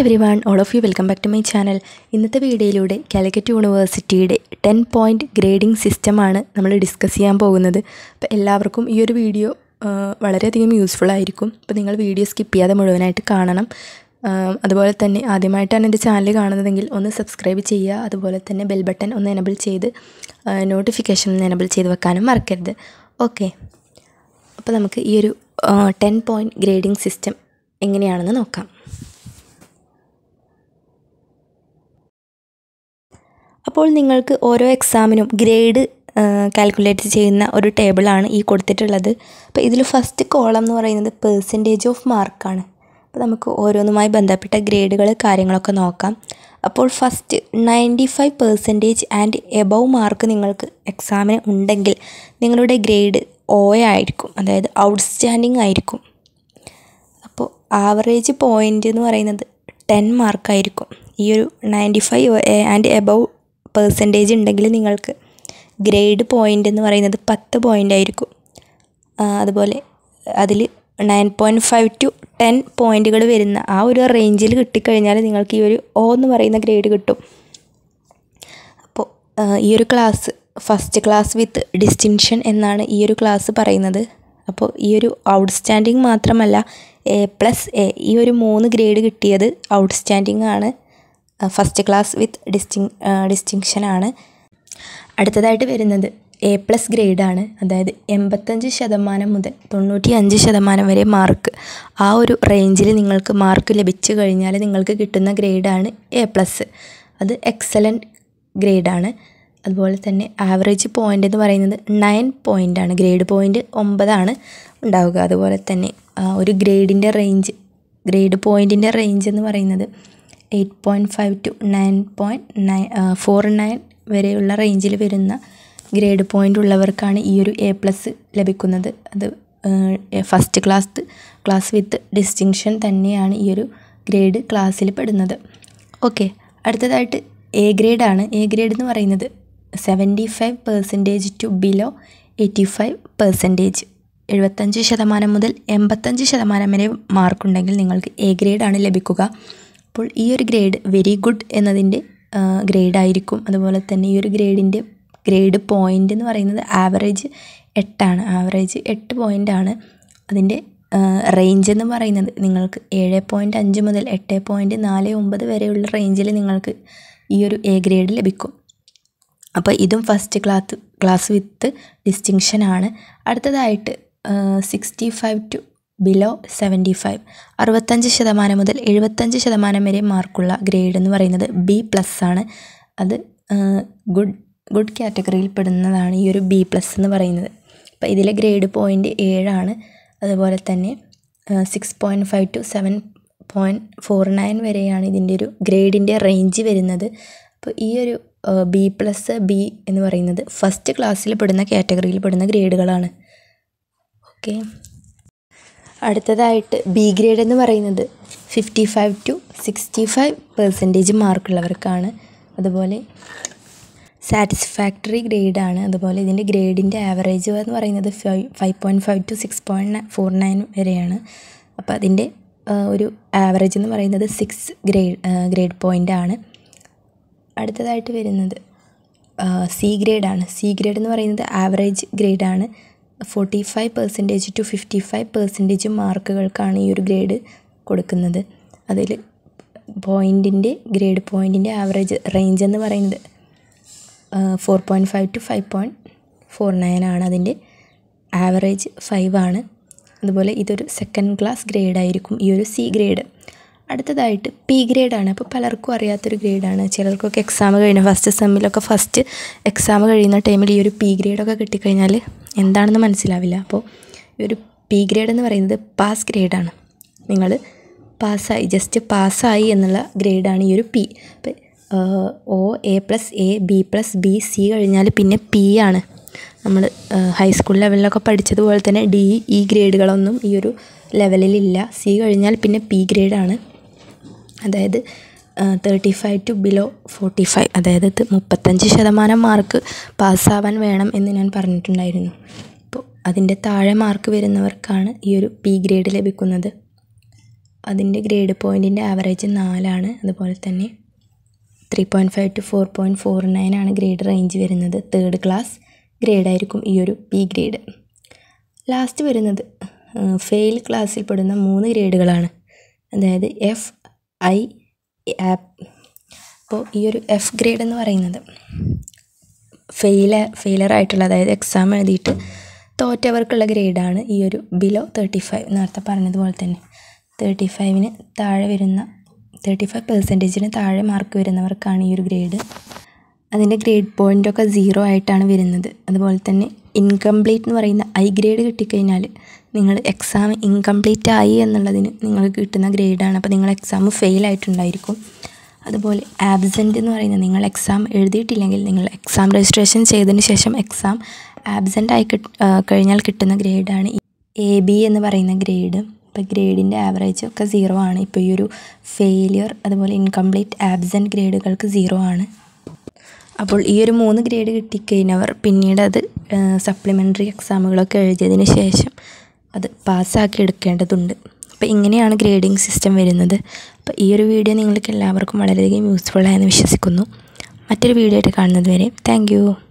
every everyone all of you welcome back to my channel ഇന്നത്തെ വീഡിയോയിലൂടെ കാലിക്കറ്റ് യൂണിവേഴ്സിറ്റിയുടെ ten point grading സിസ്റ്റമാണ് നമ്മൾ ഡിസ്കസ് ചെയ്യാൻ പോകുന്നത് അപ്പോൾ എല്ലാവർക്കും ഈ ഒരു വീഡിയോ ആ, വളരെയധികം യൂസ്ഫുൾ ആയിരിക്കും അപ്പോൾ നിങ്ങൾ വീഡിയോ സ്കിപ്പ് ചെയ്യാതെ മുഴുവനായിട്ട് കാണണം ആ, അതുപോലെ തന്നെ ആദ്യമായിട്ടാണ് എൻ്റെ ചാനൽ കാണുന്നതെങ്കിൽ ഒന്ന് സബ്സ്ക്രൈബ് ചെയ്യുക അതുപോലെ തന്നെ ബെൽ ബട്ടൺ ഒന്ന് എനബിൾ ചെയ്ത് നോട്ടിഫിക്കേഷൻ ഒന്ന് എനബിൾ ചെയ്ത് വെക്കാനും മറക്കരുത് ഓക്കെ അപ്പോൾ നമുക്ക് ഈ ഒരു ടെൻ പോയിൻറ്റ് ഗ്രേഡിംഗ് സിസ്റ്റം എങ്ങനെയാണെന്ന് നോക്കാം അപ്പോൾ നിങ്ങൾക്ക് ഓരോ എക്സാമിനും ഗ്രേഡ് കാൽക്കുലേറ്റ് ചെയ്യുന്ന ഒരു ടേബിളാണ് ഈ കൊടുത്തിട്ടുള്ളത് അപ്പോൾ ഇതിൽ ഫസ്റ്റ് കോളം എന്ന് പറയുന്നത് പേഴ്സൻറ്റേജ് ഓഫ് മാർക്കാണ് അപ്പോൾ നമുക്ക് ഓരോന്നുമായി ബന്ധപ്പെട്ട ഗ്രേഡുകൾ കാര്യങ്ങളൊക്കെ നോക്കാം അപ്പോൾ first ninety five percentage and above mark നിങ്ങൾക്ക് എക്സാമിന് ഉണ്ടെങ്കിൽ നിങ്ങളുടെ ഗ്രേഡ് ഒ ആയിരിക്കും അതായത് ഔട്ട്സ്റ്റാൻഡിങ് ആയിരിക്കും അപ്പോൾ ആവറേജ് പോയിൻ്റ് എന്ന് പറയുന്നത് ടെൻ മാർക്കായിരിക്കും ഈ ഒരു ninety five and above percentage ഉണ്ടെങ്കിൽ നിങ്ങൾക്ക് ഗ്രേഡ് പോയിൻ്റ് എന്ന് പറയുന്നത് പത്ത് പോയിൻ്റ് ആയിരിക്കും ആ, അതുപോലെ അതിൽ nine point five to ten പോയിൻറ്റുകൾ വരുന്ന ആ ഒരു റേഞ്ചിൽ കിട്ടിക്കഴിഞ്ഞാൽ നിങ്ങൾക്ക് ഈ ഒരു ഒ എന്ന് പറയുന്ന ഗ്രേഡ് കിട്ടും അപ്പോൾ ആ, ഈ ഒരു class first class with distinction എന്നാണ് ഈ ഒരു ക്ലാസ് പറയുന്നത് അപ്പോൾ ഈ ഒരു ഔട്ട്സ്റ്റാൻഡിങ് മാത്രമല്ല എ പ്ലസ് എ ഈ ഒരു മൂന്ന് ഗ്രേഡ് കിട്ടിയത് ഔട്ട്സ്റ്റാൻഡിങ് ആണ് ഫസ്റ്റ് ക്ലാസ് വിത്ത് ഡിസ്റ്റിങ് ഡിസ്റ്റിങ്ഷൻ ആണ് അടുത്തതായിട്ട് വരുന്നത് എ പ്ലസ് ഗ്രേഡാണ് അതായത് എൺപത്തഞ്ച് ശതമാനം മുതൽ തൊണ്ണൂറ്റി അഞ്ച് ശതമാനം വരെ മാർക്ക് ആ ഒരു റേഞ്ചിൽ നിങ്ങൾക്ക് മാർക്ക് ലഭിച്ചു കഴിഞ്ഞാൽ നിങ്ങൾക്ക് കിട്ടുന്ന ഗ്രേഡാണ് എ പ്ലസ് അത് എക്സലൻറ്റ് ഗ്രേഡാണ് അതുപോലെ തന്നെ ആവറേജ് പോയിൻ്റ് എന്ന് പറയുന്നത് നയൻ പോയിൻ്റ് ആണ് ഗ്രേഡ് പോയിൻ്റ് ഒമ്പതാണ് ഉണ്ടാവുക അതുപോലെ തന്നെ ആ, ഒരു ഗ്രേഡിൻ്റെ റേഞ്ച് ഗ്രേഡ് പോയിൻറ്റിൻ്റെ റേഞ്ച് എന്ന് പറയുന്നത് eight point five to nine point nine four nine വരെയുള്ള റേഞ്ചിൽ വരുന്ന ഗ്രേഡ് പോയിൻ്റ് ഉള്ളവർക്കാണ് ഈ ഒരു എ പ്ലസ് ലഭിക്കുന്നത് അത് first class class with distinction തന്നെയാണ് ഈ ഒരു ഗ്രേഡ് ക്ലാസ്സിൽ പെടുന്നത് ഓക്കെ അടുത്തതായിട്ട് എ ഗ്രേഡാണ് എ ഗ്രേഡ് എന്ന് പറയുന്നത് seventy five percentage to below eighty five percentage എഴുപത്തഞ്ച് ശതമാനം മുതൽ എൺപത്തഞ്ച് ശതമാനം വരെ മാർക്കുണ്ടെങ്കിൽ നിങ്ങൾക്ക് എ ഗ്രേഡാണ് ലഭിക്കുക അപ്പോൾ ഈ ഒരു ഗ്രേഡ് വെരി ഗുഡ് എന്നതിൻ്റെ ഗ്രേഡായിരിക്കും അതുപോലെ തന്നെ ഈ ഒരു ഗ്രേഡിൻ്റെ ഗ്രേഡ് പോയിൻ്റ് എന്ന് പറയുന്നത് ആവറേജ് എട്ടാണ് ആവറേജ് എട്ട് പോയിൻ്റാണ് അതിൻ്റെ റേഞ്ച് എന്ന് പറയുന്നത് നിങ്ങൾക്ക് ഏഴ് പോയിൻറ്റ് അഞ്ച് മുതൽ എട്ട് പോയിൻറ്റ് നാല് ഒമ്പത് വരെയുള്ള റേഞ്ചിൽ നിങ്ങൾക്ക് ഈ ഒരു എ ഗ്രേഡ് ലഭിക്കും അപ്പോൾ ഇതും first class class with distinction ആണ് അടുത്തതായിട്ട് sixty five to below seventy five അറുപത്തഞ്ച് ശതമാനം മുതൽ എഴുപത്തഞ്ച് ശതമാനം വരെ മാർക്കുള്ള ഗ്രേഡ് എന്ന് പറയുന്നത് ബി പ്ലസ് ആണ് അത് ഗുഡ് ഗുഡ് കാറ്റഗറിയിൽ പെടുന്നതാണ് ഈ ഒരു ബി പ്ലസ് എന്ന് പറയുന്നത് അപ്പോൾ ഇതിലെ ഗ്രേഡ് പോയിൻ്റ് ഏഴാണ് അതുപോലെ തന്നെ six point five to seven point four nine വരെയാണ് ഇതിൻ്റെ ഒരു ഗ്രേഡിൻ്റെ റേഞ്ച് വരുന്നത് അപ്പോൾ ഈ ഒരു ബി പ്ലസ് ബി എന്ന് പറയുന്നത് ഫസ്റ്റ് ക്ലാസ്സിൽ പെടുന്ന കാറ്റഗറിയിൽ പെടുന്ന ഗ്രേഡുകളാണ് ഓക്കെ അടുത്തതായിട്ട് ബി ഗ്രേഡ് എന്ന് പറയുന്നത് fifty five to sixty five percentage മാർക്കുള്ളവർക്കാണ് അതുപോലെ സാറ്റിസ്ഫാക്ടറി ഗ്രേഡാണ് അതുപോലെ ഇതിൻ്റെ ഗ്രേഡിൻ്റെ ആവറേജ് എന്ന് പറയുന്നത് five five point five to six point four nine വരെയാണ് അപ്പോൾ അതിൻ്റെ ആ, ഒരു ആവറേജ് എന്ന് പറയുന്നത് സിക്സ് ഗ്രേഡ് ഗ്രേഡ് പോയിൻ്റ് ആണ് അടുത്തതായിട്ട് വരുന്നത് സി ഗ്രേഡാണ് സി ഗ്രേഡ് എന്ന് പറയുന്നത് ആവറേജ് ഗ്രേഡാണ് forty five percentage to fifty five percentage മാർക്കുകൾക്കാണ് ഈ ഒരു ഗ്രേഡ് കൊടുക്കുന്നത് അതിൽ പോയിൻറ്റിൻ്റെ ഗ്രേഡ് പോയിൻറ്റിൻ്റെ ആവറേജ് റേഞ്ച് എന്ന് പറയുന്നത് four point five to five point four nine ആണ് അതിൻ്റെ ആവറേജ് ഫൈവ് ആണ് അതുപോലെ ഇതൊരു സെക്കൻഡ് ക്ലാസ് ഗ്രേഡ് ആയിരിക്കും ഈ ഒരു സി ഗ്രേഡ് അടുത്തതായിട്ട് പി ഗ്രേഡാണ് അപ്പോൾ പലർക്കും അറിയാത്തൊരു ഗ്രേഡാണ് ചിലർക്കൊക്കെ എക്സാം കഴിഞ്ഞ ഫസ്റ്റ് സെമ്മിലൊക്കെ ഫസ്റ്റ് എക്സാം കഴിയുന്ന ടൈമിൽ ഈ ഒരു പി ഗ്രേഡൊക്കെ കിട്ടിക്കഴിഞ്ഞാൽ എന്താണെന്ന് മനസ്സിലാവില്ല അപ്പോൾ ഈ ഒരു പി ഗ്രേഡ് എന്ന് പറയുന്നത് പാസ് ഗ്രേഡാണ് നിങ്ങൾ പാസ്സായി ജസ്റ്റ് പാസ്സായി എന്നുള്ള ഗ്രേഡാണ് ഈ ഒരു പി അപ്പോൾ O A plus A B plus B C കഴിഞ്ഞാൽ പിന്നെ പി ആണ് നമ്മൾ ഹൈസ്കൂൾ ലെവലിലൊക്കെ പഠിച്ചതുപോലെ തന്നെ ഡി ഇ ഗ്രേഡുകളൊന്നും ഈ ഒരു ലെവലിലില്ല സി കഴിഞ്ഞാൽ പിന്നെ പി ഗ്രേഡാണ് അതായത് thirty five to below forty five അതായത് ഇത് മുപ്പത്തഞ്ച് ശതമാനം മാർക്ക് പാസ്സാവാൻ വേണം എന്ന് ഞാൻ പറഞ്ഞിട്ടുണ്ടായിരുന്നു അപ്പോൾ അതിൻ്റെ താഴെ മാർക്ക് വരുന്നവർക്കാണ് ഈ ഒരു പി ഗ്രേഡ് ലഭിക്കുന്നത് അതിൻ്റെ ഗ്രേഡ് പോയിൻറ്റിൻ്റെ ആവറേജ് നാലാണ് അതുപോലെ തന്നെ three point five to four point four nine ആണ് ഗ്രേഡ് റേഞ്ച് വരുന്നത് തേർഡ് ക്ലാസ് ഗ്രേഡായിരിക്കും ഈ ഒരു ബി ഗ്രേഡ് ലാസ്റ്റ് വരുന്നത് ഫെയിൽ ക്ലാസ്സിൽ പെടുന്ന മൂന്ന് ഗ്രേഡുകളാണ് അതായത് എഫ് ഐ ആപ്പ് അപ്പോൾ ഈ ഒരു എഫ് ഗ്രേഡ് എന്ന് പറയുന്നത് ഫെയില ഫെയിലറായിട്ടുള്ള അതായത് എക്സാം എഴുതിയിട്ട് തോറ്റവർക്കുള്ള ഗ്രേഡാണ് ഈ ഒരു ബിലോ തേർട്ടി ഫൈവ് നേരത്തെ പറഞ്ഞതുപോലെ തന്നെ തേർട്ടി ഫൈവിന് താഴെ വരുന്ന തേർട്ടി ഫൈവ് പെർസെൻറ്റേജിന് താഴെ മാർക്ക് വരുന്നവർക്കാണ് ഈ ഒരു ഗ്രേഡ് അതിൻ്റെ ഗ്രേഡ് പോയിൻ്റൊക്കെ സീറോ ആയിട്ടാണ് വരുന്നത് അതുപോലെ തന്നെ ഇൻകംപ്ലീറ്റ് എന്ന് പറയുന്ന ഐ ഗ്രേഡ് കിട്ടിക്കഴിഞ്ഞാൽ നിങ്ങൾ എക്സാം ഇൻകംപ്ലീറ്റ് ആയി എന്നുള്ളതിന് നിങ്ങൾക്ക് കിട്ടുന്ന ഗ്രേഡാണ് അപ്പോൾ നിങ്ങൾ എക്സാം ഫെയിൽ ആയിട്ടുണ്ടായിരിക്കും അതുപോലെ ആബ്സെൻ്റ് എന്ന് പറയുന്നത് നിങ്ങൾ എക്സാം എഴുതിയിട്ടില്ലെങ്കിൽ നിങ്ങൾ എക്സാം രജിസ്ട്രേഷൻ ചെയ്തതിന് ശേഷം എക്സാം ആബ്സെൻ്റ് ആയി കിട്ട് കഴിഞ്ഞാൽ കിട്ടുന്ന ഗ്രേഡാണ് എ ബി എന്ന് പറയുന്ന ഗ്രേഡ് ഇപ്പോൾ ഗ്രേഡിൻ്റെ ആവറേജ് ഒക്കെ സീറോ ആണ് ഇപ്പോൾ ഈ ഒരു ഫെയിലിയർ അതുപോലെ ഇൻകംപ്ലീറ്റ് ആബ്സെൻറ്റ് ഗ്രേഡുകൾക്ക് സീറോ ആണ് അപ്പോൾ ഈ ഒരു മൂന്ന് ഗ്രേഡ് കിട്ടിക്കഴിഞ്ഞവർ പിന്നീട് അത് സപ്ലിമെൻ്ററി എക്സാമുകളൊക്കെ എഴുതിയതിന് ശേഷം അത് പാസ്സാക്കി എടുക്കേണ്ടതുണ്ട് അപ്പോൾ ഇങ്ങനെയാണ് ഗ്രേഡിംഗ് സിസ്റ്റം വരുന്നത് അപ്പോൾ ഈ ഒരു വീഡിയോ നിങ്ങൾക്ക് എല്ലാവർക്കും വളരെയധികം യൂസ്ഫുൾ ആയെന്ന് വിശ്വസിക്കുന്നു മറ്റൊരു വീഡിയോ ആയിട്ട് കാണുന്നത് വരെ താങ്ക്